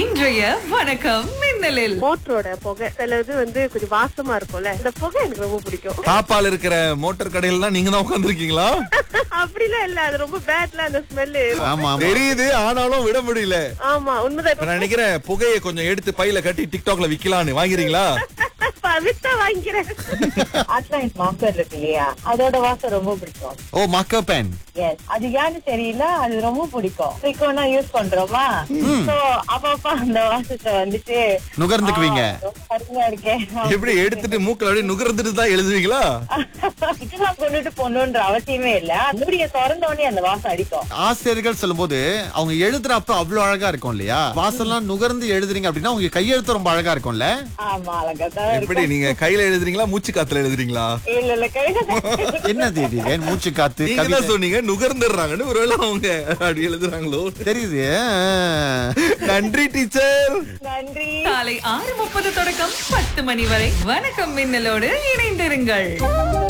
இன்றைய வணக்கம் மின்னலில் மோட்டரோட புகை சில இது வந்து கொஞ்சம் வாசமா இருக்கும்ல இந்த புகை எனக்கு ரொம்ப பிடிக்கும் தாப்பால் இருக்கிற மோட்டார் கடையில தான் நீங்க தான் உட்காந்துருக்கீங்களா அப்படிலாம் இல்ல அது ரொம்ப பேட்ல அந்த ஸ்மெல்லு ஆமா ஆமா தெரியுது ஆனாலும் விட முடியல ஆமா உண்மைதான் இப்ப நான் நினைக்கிறேன் புகையை கொஞ்சம் எடுத்து பையில கட்டி டிக்டாக்ல விக்கலான்னு வாங்குறீங்களா இப்ப வித்தா வாங்கிக்கிறேன் அட்லாண்ட் மாஸ்டர் இருக்கு இல்லையா அதோட வாசம் ரொம்ப பிடிக்கும் ஓ மக்க பேன் எஸ் அது ஏன்னு தெரியல அது ரொம்ப பிடிக்கும் ஃப்ரீக்வெண்டா யூஸ் பண்றோமா சோ அப்பப்ப அந்த வாசத்தை வந்துட்டு நுகர்ந்துக்குவீங்க ஆ, ரொம்ப அருமையா இருக்கேன் எப்படி எடுத்துட்டு மூக்கல அப்படியே நுகர்ந்துட்டு தான் எழுதுவீங்களா இதெல்லாம் கொண்டுட்டு போகணுன்ற அவசியமே இல்ல மூடிய திறந்த உடனே அந்த வாசம் அடிக்கும் ஆசிரியர்கள் சொல்லும்போது அவங்க எழுதுறப்ப அவ்வளவு அழகா இருக்கும் இல்லையா வாசல்லாம் நுகர்ந்து எழுதுறீங்க அப்படின்னா உங்க கையெழுத்து ரொம்ப அழகா இருக்கும்ல ஆமா அழகா தான் எப்படி இருக்கும் நீங்க கையில எழுதுறீங்களா மூச்சு காத்துல எழுதுறீங்களா இல்ல இல்ல கை என்னது இது ஏன் மூச்சு காத்து நீங்க கவிதை தான் சொன்னீங்க நுகர்ந்துடுறாங்கன்னு ஒருவேளை அவங்க அப்படி எழுதுறாங்களோ தெரியுது ஆ. நன்றி டீச்சர் நன்றி காலை ஆறு முப்பது தொடக்கம் பத்து மணி வரை வணக்கம் மின்னலோடு இணைந்திருங்கள்